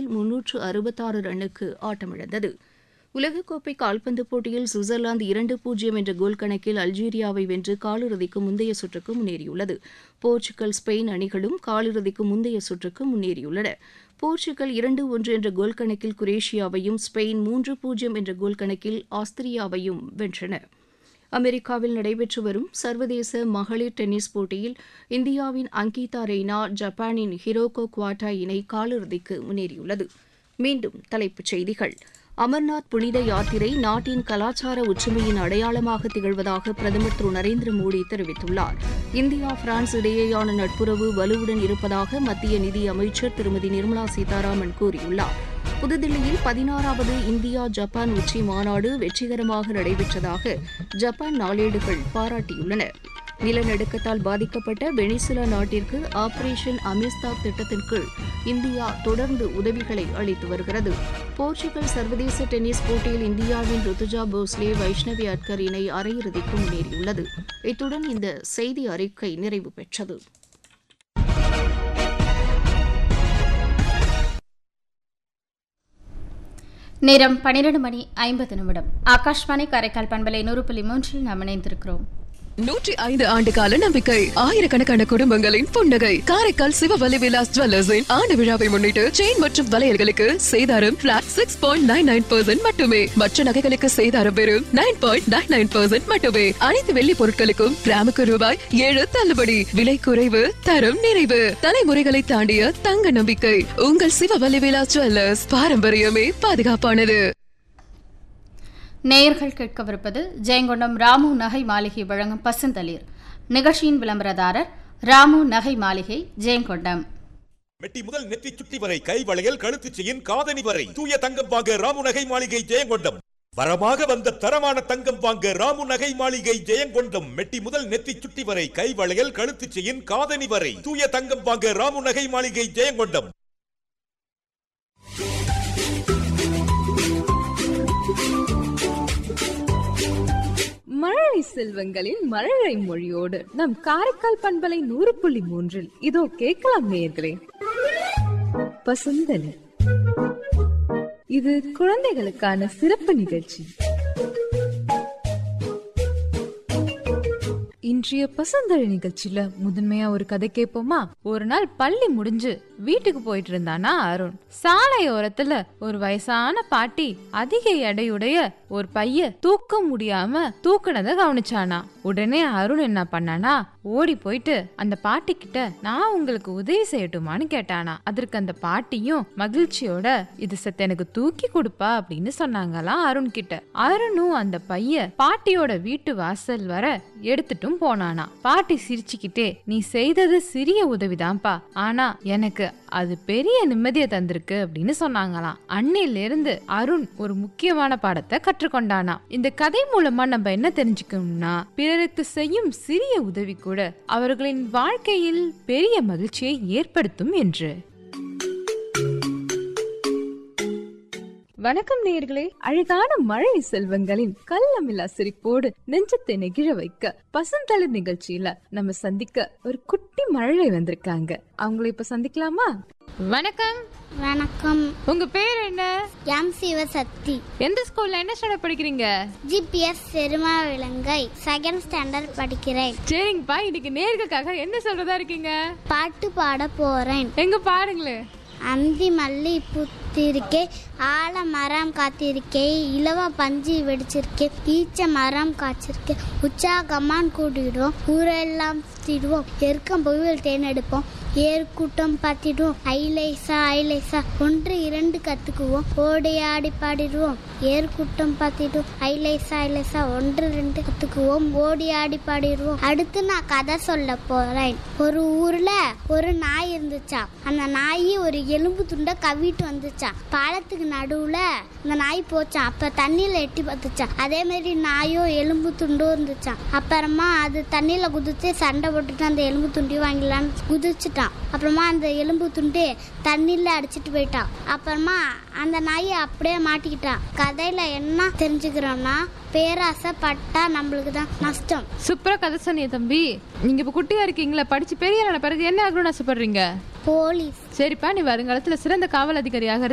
முன்னூற்று அறுபத்தாறு ரன்னுக்கு ஆட்டமிழந்தது உலகக்கோப்பை கால்பந்து போட்டியில் சுவிட்சர்லாந்து இரண்டு பூஜ்ஜியம் என்ற கோல் கணக்கில் அல்ஜீரியாவை வென்று காலிறுதிக்கு முந்தைய சுற்றுக்கு முன்னேறியுள்ளது போர்ச்சுகல் ஸ்பெயின் அணிகளும் காலிறுதிக்கு முந்தைய சுற்றுக்கு முன்னேறியுள்ளன போர்ச்சுகல் இரண்டு ஒன்று என்ற கோல் கணக்கில் குரேஷியாவையும் ஸ்பெயின் மூன்று பூஜ்ஜியம் என்ற கோல் கணக்கில் ஆஸ்திரியாவையும் வென்றன அமெரிக்காவில் நடைபெற்று வரும் சர்வதேச மகளிர் டென்னிஸ் போட்டியில் இந்தியாவின் அங்கிதா ரெய்னா ஜப்பானின் ஹிரோகோ குவாட்டா இணை காலிறுதிக்கு முன்னேறியுள்ளது மீண்டும் தலைப்புச் செய்திகள் அமர்நாத் புனித யாத்திரை நாட்டின் கலாச்சார ஒற்றுமையின் அடையாளமாக திகழ்வதாக பிரதமர் திரு நரேந்திர மோடி தெரிவித்துள்ளார் இந்தியா பிரான்ஸ் இடையேயான நட்புறவு வலுவுடன் இருப்பதாக மத்திய நிதி அமைச்சர் திருமதி நிர்மலா சீதாராமன் கூறியுள்ளார் புதுதில்லியில் பதினாறாவது இந்தியா ஜப்பான் உச்சி மாநாடு வெற்றிகரமாக நடைபெற்றதாக ஜப்பான் நாளேடுகள் பாராட்டியுள்ளன நிலநடுக்கத்தால் பாதிக்கப்பட்ட வெனிசுலா நாட்டிற்கு ஆபரேஷன் அமிஸ்தா திட்டத்தின் கீழ் இந்தியா தொடர்ந்து உதவிகளை அளித்து வருகிறது போர்ச்சுகல் சர்வதேச டென்னிஸ் போட்டியில் இந்தியாவின் ருத்துஜா போஸ்லே வைஷ்ணவி அட்கர் இணை அரையிறுதிக்கு முன்னேறியுள்ளது இத்துடன் இந்த செய்தி அறிக்கை நிறைவு பெற்றது நேரம் பன்னிரண்டு மணி ஐம்பது நிமிடம் ஆகாஷ்வாணி காரைக்கால் பண்பலை நூறு புள்ளி மூன்றில் நாம் இணைந்திருக்கிறோம் நூற்றி ஐந்து ஆண்டு கால நம்பிக்கை ஆயிரக்கணக்கான குடும்பங்களின் புன்னகை காரைக்கால் சிவவலி விலாஸ் ஜுவல்லர்ஸின் ஆண்டு விழாவை முன்னிட்டு செயின் மற்றும் வளையல்களுக்கு சேதாரம் flat six point nine nine percent மட்டுமே மற்ற நகைகளுக்கு சேதாரம் வெறும் nine point nine nine percent மட்டுமே அனைத்து வெள்ளி பொருட்களுக்கும் கிராமுக்கு ரூபாய் ஏழு தள்ளுபடி விலை குறைவு தரம் நிறைவு தலைமுறைகளை தாண்டிய தங்க நம்பிக்கை உங்கள் சிவவலி விலாஸ் ஜுவல்லர்ஸ் பாரம்பரியமே பாதுகாப்பானது நேயர்கள் கேட்கவிருப்பது ஜெயங்கொண்டம் ராமு நகை மாளிகை வழங்கும் பசுந்தளிர் நிகழ்ச்சியின் விளம்பரதாரர் ராமு நகை மாளிகை ஜெயங்கொண்டம் மெட்டி முதல் நெற்றி சுட்டி வரை கை வளையல் கழுத்து செயின் காதணி வரை தூய தங்கம் வாங்க ராமு நகை மாளிகை ஜெயங்கொண்டம் வரமாக வந்த தரமான தங்கம் வாங்க ராமு நகை மாளிகை ஜெயங்கொண்டம் மெட்டி முதல் நெத்தி சுட்டி வரை கை வளையல் கழுத்து செயின் காதணி வரை தூய தங்கம் வாங்க ராமு நகை மாளிகை ஜெயங்கொண்டம் மழலை செல்வங்களின் மழலை மொழியோடு நம் காரைக்கால் பண்பலை நூறு புள்ளி மூன்றில் இதோ கேட்கலாம் நேயர்களே பசுந்தலி இது குழந்தைகளுக்கான சிறப்பு நிகழ்ச்சி இன்றைய பசுந்தழி நிகழ்ச்சியில முதன்மையா ஒரு கதை கேட்போமா ஒரு நாள் பள்ளி முடிஞ்சு வீட்டுக்கு போயிட்டு இருந்தானா அருண் சாலையோரத்துல ஒரு வயசான பாட்டி அதிக எடையுடைய ஒரு பைய தூக்க முடியாம தூக்குனத கவனிச்சானா உடனே அருண் என்ன பண்ணானா ஓடி போயிட்டு அந்த பாட்டி கிட்ட நான் உங்களுக்கு உதவி செய்யட்டுமான்னு கேட்டானா அதற்கு அந்த பாட்டியும் மகிழ்ச்சியோட இது சத்த எனக்கு தூக்கி கொடுப்பா அப்படின்னு சொன்னாங்களாம் அருண் கிட்ட அருணும் அந்த பைய பாட்டியோட வீட்டு வாசல் வர எடுத்துட்டும் போனானா பாட்டி சிரிச்சுக்கிட்டே நீ செய்தது சிறிய உதவிதான்ப்பா ஆனா எனக்கு அது பெரிய நிம்மதியை தந்திருக்கு அப்படின்னு சொன்னாங்களாம் அன்னையில இருந்து அருண் ஒரு முக்கியமான பாடத்தை கற்றுக்கொண்டானா இந்த கதை மூலமா நம்ம என்ன தெரிஞ்சுக்கணும்னா பிறருக்கு செய்யும் சிறிய உதவி கூட அவர்களின் வாழ்க்கையில் பெரிய மகிழ்ச்சியை ஏற்படுத்தும் என்று வணக்கம் நேயர்களே அழகான மழை செல்வங்களின் கள்ளமில்லா சிரிப்போடு நெஞ்சத்தை நெகிழ வைக்க பசந்தளிர் நிகழ்ச்சியில நம்ம சந்திக்க ஒரு குட்டி மழை வந்திருக்காங்க அவங்கள இப்ப சந்திக்கலாமா வணக்கம் வணக்கம் உங்க பேர் என்ன எம் சிவசக்தி எந்த ஸ்கூல்ல என்ன ஸ்டாண்டர்ட் படிக்கிறீங்க ஜிபிஎஸ் பெருமா விலங்கை செகண்ட் ஸ்டாண்டர்ட் படிக்கிறேன் சரிங்கப்பா இன்னைக்கு நேர்களுக்காக என்ன சொல்றதா இருக்கீங்க பாட்டு பாட போறேன் எங்க பாருங்களேன் அந்தி மல்லி பூத்திருக்கே ஆல மரம் காத்திருக்கே இலவ பஞ்சு வெடிச்சிருக்கே ஈச்ச மரம் காய்ச்சிருக்கே உற்சாகமான் கூட்டிடுவோம் ஊரெல்லாம் சுத்திடுவோம் எருக்கம் புயல் தேன் எடுப்போம் ஏர் கூட்டம் பார்த்திடுவோம் ஐலேசா ஐலேசா ஒன்று இரண்டு கத்துக்குவோம் ஓடி ஆடி பாடிடுவோம் ஏர் கூட்டம் பார்த்திடுவோம் ஐலேசா ஐலேசா ஒன்று ரெண்டு கத்துக்குவோம் ஓடி ஆடி பாடிடுவோம் அடுத்து நான் கதை சொல்ல போறேன் ஒரு ஊர்ல ஒரு நாய் இருந்துச்சாம் அந்த நாய் ஒரு எலும்பு துண்டை கவிட்டு வந்துச்சாம் பாலத்துக்கு நடுவுல இந்த நாய் போச்சான் அப்ப தண்ணியில எட்டி பார்த்துச்சான் அதே மாதிரி நாயும் எலும்பு துண்டும் இருந்துச்சான் அப்புறமா அது தண்ணியில குதிச்சு சண்டை போட்டுட்டு அந்த எலும்பு துண்டி வாங்கிடலான்னு குதிச்சுட்டான் அப்புறமா அந்த எலும்பு துண்டு தண்ணியில அடிச்சிட்டு போயிட்டான் அப்புறமா அந்த நாயை அப்படியே மாட்டிக்கிட்டான் கதையில என்ன தெரிஞ்சுக்கிறோம்னா பேராசை பட்டா நம்மளுக்கு தான் நஷ்டம் சூப்பரா கதை சொன்னிய தம்பி நீங்க இப்ப குட்டியா இருக்கீங்களா படிச்சு பெரிய ஆன பிறகு என்ன ஆகணும்னு ஆசைப்படுறீங்க போலீஸ் சரிப்பா நீ வருங்காலத்துல சிறந்த காவல் அதிகாரியாக